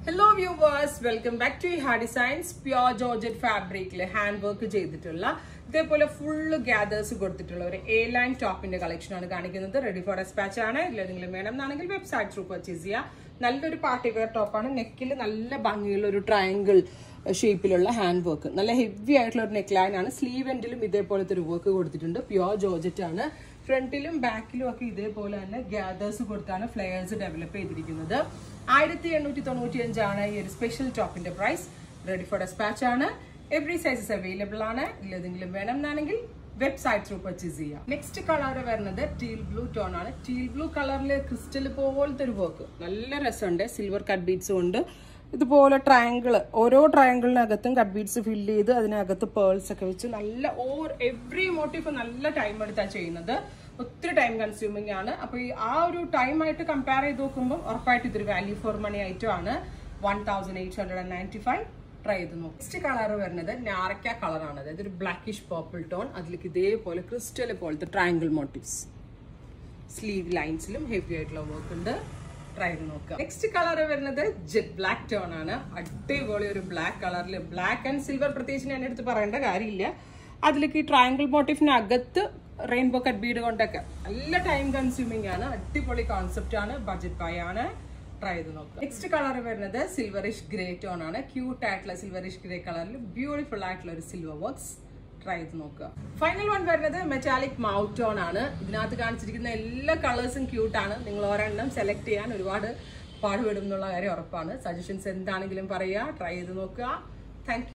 hello viewers welcome back to ha designs pure georgette ഫാബ്രിക്കിൽ hand work ചെയ്തിട്ടുള്ള ഇതേപോലെ full gathers കൊടുത്തിട്ടുള്ള ഒരു എ ലൈൻ ടോപ്പിന്റെ കളക്ഷൻ ആണ് കാണിക്കുന്നത് റെഡി ഫോർ ഡെസ്പാച്ച് ആണ് ഇല്ലെങ്കിലും വേണം എന്നാണെങ്കിൽ വെബ്സൈറ്റ് ത്രൂ പർച്ചേസ് ചെയ്യുക നല്ലൊരു പാർട്ടി വെയർ ടോപ്പാണ് നെക്കിൽ നല്ല ഭംഗിയുള്ള ഒരു ട്രയാങ്കിൾ ഷേപ്പിലുള്ള ഹാൻഡ് വർക്ക് നല്ല ഹെവി ആയിട്ടുള്ള ഒരു നെക്ക് ലൈൻ ആണ് സ്ലീവ് എൻഡിലും ഇതേപോലത്തെ ഒരു വർക്ക് കൊടുത്തിട്ടുണ്ട് പ്യോർ ജോർജറ്റ് ആണ് ഫ്രണ്ടിലും ബാക്കിലും ഒക്കെ ഇതേപോലെ തന്നെ ഗ്യാദേഴ്സ് കൊടുത്താണ് ഫ്ലെയേഴ്സ് ഡെവലപ്പ് ചെയ്തിരിക്കുന്നത് ആയിരത്തി എണ്ണൂറ്റി തൊണ്ണൂറ്റി അഞ്ചാണ് ഈ ഒരു സ്പെഷ്യൽ ടോപ്പിന്റെ പ്രൈസ് റെഡി ഫോർ ഡെസ്പാച്ച് ആണ് എവറി സൈസസ് അവൈലബിൾ ആണ് ഇല്ലെങ്കിലും വേണം എന്നാണെങ്കിൽ വെബ്സൈറ്റ് ത്രൂ പർച്ചേസ് ചെയ്യാം നെക്സ്റ്റ് കളർ വരുന്നത് ടീൽ ബ്ലൂ ടോൺ ആണ് ടീൽ ബ്ലൂ കളറിൽ ക്രിസ്റ്റൽ പോലത്തെ ഒരു വർക്ക് നല്ല രസമുണ്ട് സിൽവർ കട്ട് ബീഡ്സും ഉണ്ട് ഇതുപോലെ ട്രയാങ്കിൾ ഓരോ ട്രയാങ്കിളിനകത്തും കട്ട് ബീഡ്സ് ഫില്ല് ചെയ്ത് അതിനകത്ത് പേൾസ് ഒക്കെ വെച്ച് നല്ല ഓർ എവറി മോട്ടീവ് നല്ല ടൈം എടുത്താണ് ചെയ്യുന്നത് ഒത്തിരി ടൈം കൺസ്യൂമിങ് ആണ് അപ്പോൾ ഈ ആ ഒരു ടൈം ആയിട്ട് കമ്പയർ ചെയ്ത് നോക്കുമ്പോൾ ഉറപ്പായിട്ട് ഇതൊരു വാല്യൂ ഫോർ മണി ഐറ്റം ആണ് one thousand eight hundred and ninety five try ചെയ്ത് നോക്കും നെക്സ്റ്റ് കളർ വരുന്നത് ഞാറക്ക കളറാണ് അതായത് ഒരു ബ്ലാക്കിഷ് പർപ്പിൾ ടോൺ അതിലേക്ക് ഇതേപോലെ ക്രിസ്റ്റൽ പോലത്തെ ട്രയാങ്കിൾ മോട്ടീവ്സ് സ്ലീവ് ലൈൻസിലും ഹെവി ആയിട്ടുള്ള വർക്ക് ഉണ്ട് ട്രൈ ചെയ്ത് നോക്കാം നെക്സ്റ്റ് കളർ വരുന്നത് ജെറ്റ് ബ്ലാക്ക് ടോൺ ആണ് അടിപൊളി ഒരു ബ്ലാക്ക് കളറിൽ ബ്ലാക്ക് ആൻഡ് സിൽവർ പ്രത്യേകിച്ച് ഞാൻ എടുത്ത് പറയേണ്ട കാര്യമില്ല അതിലേക്ക് ഈ ട്രയാങ്കിൾ മോട്ടീഫിനകത്ത് റെയിൻബോ കട്ട് ബീഡ് കൊണ്ടൊക്കെ നല്ല ടൈം കൺസ്യൂമിംഗ് ആണ് അടിപൊളി കോൺസെപ്റ്റ് ആണ് ബഡ്ജറ്റ് ബൈ ആണ് ട്രൈ ചെയ്ത് നോക്കാം നെക്സ്റ്റ് കളർ വരുന്നത് സിൽവറിഷ് ഗ്രേ ടോൺ ആണ് ക്യൂട്ട് ആയിട്ടുള്ള സിൽവറിഷ് ഗ്രേ കളറിൽ ബ്യൂട്ടിഫുൾ ആയിട്ടുള്ള ഒരു സിൽവർ വർക്ക്സ് ട്രൈ ചെയ്ത് നോക്കുക ഫൈനൽ വൺ വരുന്നത് മെറ്റാലിക് മൗത്ത് ടോൺ ആണ് ഇതിനകത്ത് കാണിച്ചിരിക്കുന്ന എല്ലാ കളേഴ്സും ക്യൂട്ട് ആണ് നിങ്ങൾ ഒരെണ്ണം സെലക്ട് ചെയ്യാൻ ഒരുപാട് പാടുപെടും എന്നുള്ള കാര്യം ഉറപ്പാണ് സജഷൻസ് എന്താണെങ്കിലും പറയുക ട്രൈ ചെയ്ത് നോക്കുക താങ്ക്